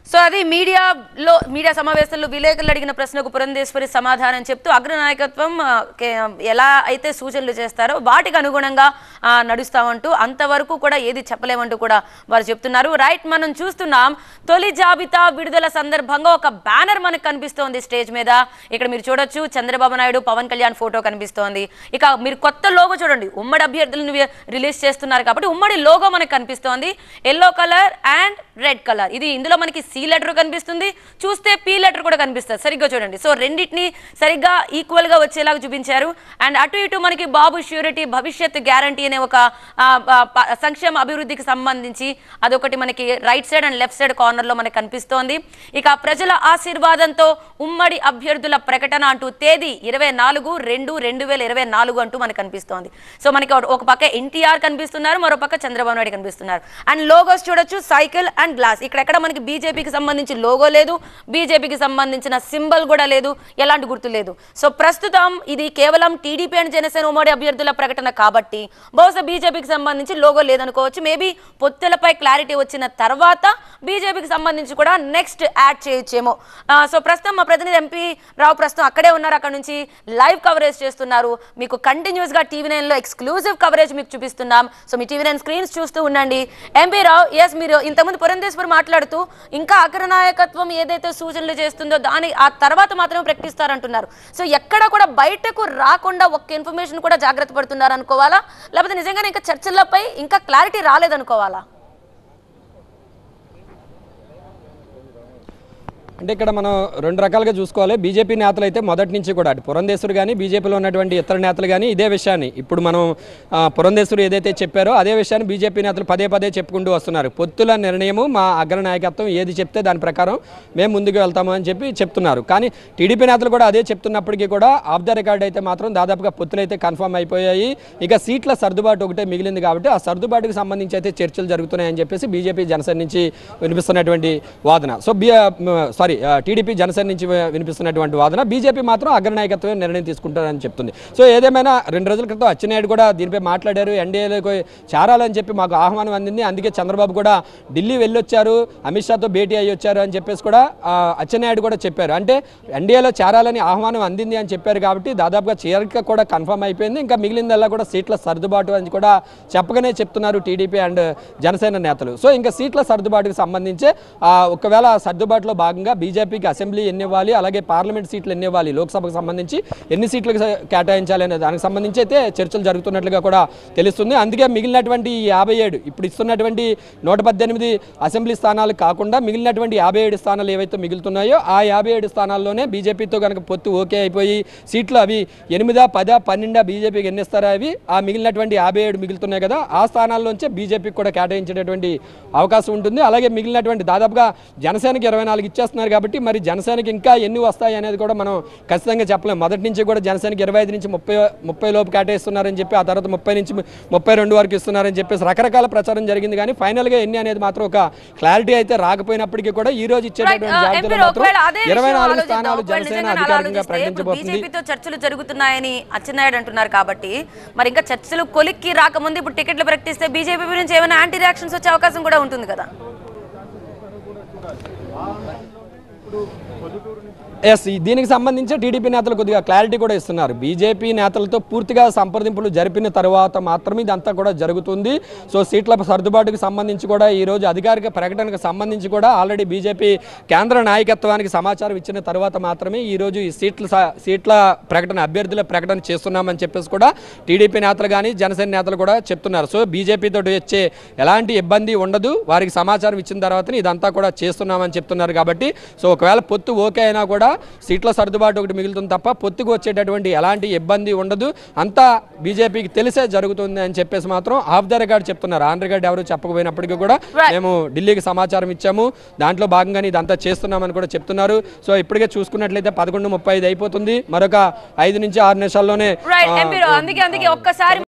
So అది మీడియాలో media సమావేశంలో విలేకరులు అడిగిన ప్రశ్నకు పురంధేశ్వరి సమాధానం చెప్తూ అగ్రనాయకత్వం ఆ, కే- ఎలా అయితే సూచనలు చేస్తారో వాటికి అనుగుణంగా ఆ, నడుస్తామంటూ అంతవరకు కూడా ఏది చెప్పలేమంటూ కూడా వారు చెప్తున్నారు రైట్ మనం చూస్తున్నాం తొలి జాబితా విడుదల సందర్భంగా ఒక బ్యానర్ మనకు కనిపిస్తోంది స్టేజ్ మీద ఇక్కడ మీరు చూడొచ్చు చంద్రబాబు నాయుడు పవన్ కళ్యాణ్ ఫోటో కనిపిస్తోంది ఇక మీరు కొత్త లోగో చూడండి ఉమ్మడి అభ్యర్థులను వి- రిలీజ్ చేస్తున్నారు కాబట్టి ఉమ్మడి లోగో మనకు కనిపిస్తోంది yellow colour and red colour ఇది ఇందులో మనకి సి లెటర్ కనిపిస్తుంది చూస్తే పి లెటర్ కూడా కనిపిస్తుంది సరిగ్గా చూడండి సో రెండింటిని సరిగ్గా ఈక్వల్ గా వచ్చేలాగా చూపించారు అండ్ అటు ఇటు మనకి బాబు ష్యూరిటీ భవిష్యత్ గ్యారంటీ అనే ఒక ఆ, ఆ, ప- సంక్షేమ అభివృద్ధికి సంబంధించి అదొకటి మనకి right side and left side corner లో మనకి కనిపిస్తోంది ఇక ప్రజల ఆశీర్వాదంతో ఉమ్మడి అభ్యర్థుల ప్రకటన అంటూ తేదీ ఇరవై నాలుగు రెండు రెండు వేల ఇరవై నాలుగు అంటూ మనకు కనిపిస్తోంది సో మనకి ఒక- ఒక పక్క ఎన్టీఆర్ కనిపిస్తున్నారు మరో పక్క చంద్రబాబు నాయుడు కనిపిస్తున్నారు అండ్ లోగోస్ చూడొచ్చు సైకిల్ అండ్ గ్లాస్ ఇక్కడ ఎక్కడ మనకి బీజేపీకి సంబంధించి లోగో లేదు బీజేపీకి సంబంధించిన సింబల్ కూడా లేదు ఎలాంటి గుర్తు లేదు సో ప్రస్తుతం ఇది కేవలం టీడీపీ అండ్ జనసేన ఉమ్మడి అభ్యర్థుల ప్రకటన కాబట్టి బహుశా బీజేపీకి సంబంధించి లోగో లేదనుకోవచ్చు మేబీ పొత్తులపై క్లారిటీ వచ్చిన తర్వాత బీజేపీకి సంబంధించి కూడా నెక్స్ట్ యాడ్ చేయొచ్చేమో ఆ, సో ప్రస్తుతం మా ప్రతినిధి ఎంపీ రావు ప్రస్తుతం అక్కడే ఉన్నారు అక్కడ నుంచి లైవ్ కవరేజ్ చేస్తున్నారు మీకు కంటిన్యూస్ గా టీవీ నైన్ లో ఎక్స్క్లూజివ్ కవరేజ్ మీకు చూపిస్తున్నాం సో మీ టీవీ నైన్ స్క్రీన్స్ చూస్తూ ఉండండి ఎంపీ రావు ఎస్ మీరు ఇంతకుముందు పురంధేశ్వర్ మాట్లాడుతూ ఇంకా అగ్రనాయకత్వం ఏదైతే సూచనలు చేస్తుందో దాని ఆ తర్వాత మాత్రమే ప్రకటిస్తారంటున్నారు సో ఎక్కడ కూడా బయటకు రాకుండా ఒక్క ఇన్ఫర్మేషన్ కూడా జాగ్రత్త పడుతున్నారు అనుకోవాలా లేకపోతే నిజంగానే ఇంకా చర్చలపై ఇంకా క్లారిటీ రాలేదనుకోవాలా అంటే ఇక్కడ మనం రెండు రకాలుగా చూసుకోవాలి బీజేపీ నేతలు అయితే మొదటి నుంచి కూడా అటు పురంధేశ్వరు కానీ బీజేపీలో ఉన్నటువంటి ఇతర నేతలు కానీ ఇదే విషయాన్ని ఇప్పుడు మనం ఆ, పురంధేశ్వరు ఏదైతే చెప్పారో అదే విషయాన్ని బీజేపీ నేతలు పదే పదే చెప్పుకుంటూ వస్తున్నారు పొత్తుల నిర్ణయము మా అగ్ర నాయకత్వం ఏది చెప్తే దాని ప్రకారం మేము ముందుకు వెళ్తాము అని చెప్పి చెప్తున్నారు కానీ టీడీపీ నేతలు కూడా అదే చెప్తున్నప్పటికీ కూడా ఆఫ్ ద రికార్డ్ అయితే మాత్రం దాదాపుగా పొత్తులు అయితే కన్ఫర్మ్ అయిపోయాయి ఇక సీట్ల సర్దుబాటు ఒకటే మిగిలింది కాబట్టి ఆ సర్దుబాటుకు సంబంధించి అయితే చర్చలు జరుగుతున్నాయని చెప్పేసి బీజేపీ జనసేన నుంచి వినిపిస్తున్నటువంటి వాదన so B sorry TDP Janasena నుంచి వి- వినిపిస్తున్నటువంటి వాదన బీజేపీ మాత్రం అగ్రనాయకత్వమే నిర్ణయం తీసుకుంటారని చెప్తుంది సో ఏదేమైనా రెండు రోజుల క్రితం అచ్చెన్నాయుడు కూడా దీనిపై మాట్లాడారు ఎన్డీఏలోకి చేరాలని చెప్పి మాకు ఆహ్వానం అందింది అందుకే చంద్రబాబు కూడా ఢిల్లీ వెళ్ళొచ్చారు అమిత్ షాతో భేటీ అయ్యి వచ్చారు అని చెప్పేసి కూడా ఆ, అచ్చెన్నాయుడు కూడా చెప్పారు అంటే ఎన్డీఏలో చేరాలని ఆహ్వానం అందింది అని చెప్పారు కాబట్టి దాదాపుగా చేరిక కూడా కన్ఫర్మ్ అయిపోయింది ఇంకా మిగిలిందల్లా కూడా సీట్ల సర్దుబాటు అని కూడా చెప్పగానే చెప్తున్నారు టీడీపీ అండ్ జనసేన నేతలు సో ఇంకా సీట్ల సర్దుబాటుకు సంబంధించి ఆ, ఒకవేళ ఆ సర్దుబాటులో భాగంగా బీజేపీకి అసెంబ్లీ ఎన్ని ఇవ్వాలి అలాగే పార్లమెంట్ సీట్లు ఎన్ని ఇవ్వాలి లోక్సభకు సంబంధించి ఎన్ని సీట్లకు స- కేటాయించాలి అనే దానికి సంబంధించి అయితే చర్చలు జరుగుతున్నట్లుగా కూడా తెలుస్తుంది అందుకే మిగిలినటువంటి ఈ యాభై ఏడు ఇప్పుడు ఇస్తున్నటువంటి నూట పద్దెనిమిది అసెంబ్లీ స్థానాలు కాకుండా మిగిలినటువంటి యాభై ఏడు స్థానాలు ఏవైతే మిగులుతున్నాయో ఆ యాభై ఏడు స్థానాల్లోనే బీజేపీతో కనుక పొత్తు ఓకే అయిపోయి సీట్లు అవి ఎనిమిదా పదా పన్నెండా బీజేపీకి ఎన్ని ఇస్తారో అవి ఆ మిగిలినటువంటి యాభై ఏడు మిగులుతున్నాయి కదా ఆ స్థానాల్లోంచే బీజేపీకి కూడా కేటాయించేటటువంటి అవకాశం ఉంటుంది అలాగే మిగిలినటువంటి దాదాపుగా జనసేనకి ఇరవై నాలుగు ఇచ్చేస్తున్నారు కాబట్టి మరి జనసేనకి ఇంకా ఎన్ని వస్తాయి అనేది కూడా మనం ఖచ్చితంగా చెప్పలేం మొదటి నుంచి కూడా జనసేనకి ఇరవై ఐదు నుంచి ముప్పై ముప్పై లోపు కేటాయిస్తున్నారని చెప్పి ఆ తర్వాత ముప్పై నుంచి ముప్పై రెండు వరకు ఇస్తున్నారని చెప్పేసి రకరకాల ప్రచారం జరిగింది కానీ ఫైనల్గా ఎన్ని అనేది మాత్రం ఒక క్లారిటీ అయితే రాకపోయినప్పటికీ కూడా ఈ రోజు ఇచ్చేటటువంటి Right, uh, జాబితాలో ఎంపీలు మాత్రం ఒకవేళ అదే ఇరవై విషయం నాలుగు ఆలోచిద్దాం. స్థానాలు ఒకవేళ జనసేన నిజంగానే అధికారికంగా ఆలోచిస్తే ఇప్పుడు ప్రకటించబోతుంది బీజేపీతో చర్చలు జరుగుతున్నాయని అచ్చెన్నాయుడు అంటున్నారు కాబట్టి మరి ఇంకా చర్చలు కొలిక్కి రాకముందు ఇప్పుడు టికెట్లు ప్రకటిస్తే బీజేపీ గురించి ఏమైనా యాంటీ రియాక్షన్స్ వచ్చే అవకాశం కూడా ఉంటుంది కదా ఎస్ దీనికి సంబంధించి టీడీపీ నేతలు కొద్దిగా క్లారిటీ కూడా ఇస్తున్నారు బీజేపీ నేతలతో పూర్తిగా సంప్రదింపులు జరిపిన తర్వాత మాత్రమే ఇదంతా కూడా జరుగుతుంది సో సీట్ల సర్దుబాటుకు సంబంధించి కూడా ఈ రోజు అధికారిక ప్రకటనకు సంబంధించి కూడా ఆల్రెడీ బీజేపీ కేంద్ర నాయకత్వానికి సమాచారం ఇచ్చిన తర్వాత మాత్రమే ఈ రోజు ఈ సీట్ల స- సీట్ల ప్రకటన అభ్యర్థుల ప్రకటన చేస్తున్నామని చెప్పేసి కూడా టీడీపీ నేతలు కానీ జనసేన నేతలు కూడా చెప్తున్నారు సో బీజేపీ తోటి వచ్చే ఎలాంటి ఇబ్బంది ఉండదు వారికి సమాచారం ఇచ్చిన తర్వాతనే ఇదంతా కూడా చేస్తున్నామని చెప్తున్నారు కాబట్టి సో ఒకవేళ పొత్తు ఓకే అయినా కూడా సీట్ల సర్దుబాటు ఒకటి మిగులుతుంది తప్ప పొత్తుకు వచ్చేటటువంటి ఎలాంటి ఇబ్బంది ఉండదు అంతా బీజేపీకి తెలిసే జరుగుతుంది అని చెప్పేసి మాత్రం ఆఫ్ ద రికార్డ్ చెప్తున్నారు ఆన్ రికార్డ్ ఎవరు చెప్పకపోయినప్పటికీ కూడా Right. మేము ఢిల్లీకి సమాచారం ఇచ్చాము దాంట్లో భాగంగానే ఇదంతా చేస్తున్నామని కూడా చెప్తున్నారు సో ఇప్పటికే చూసుకున్నట్లయితే పదకొండు ముప్పై ఐదు అయిపోతుంది మరొక ఐదు నుంచి ఆరు నిమిషాల్లోనే రైట్ ఆ, ఎంపీ అందుకే అందుకే ఒక్కసారి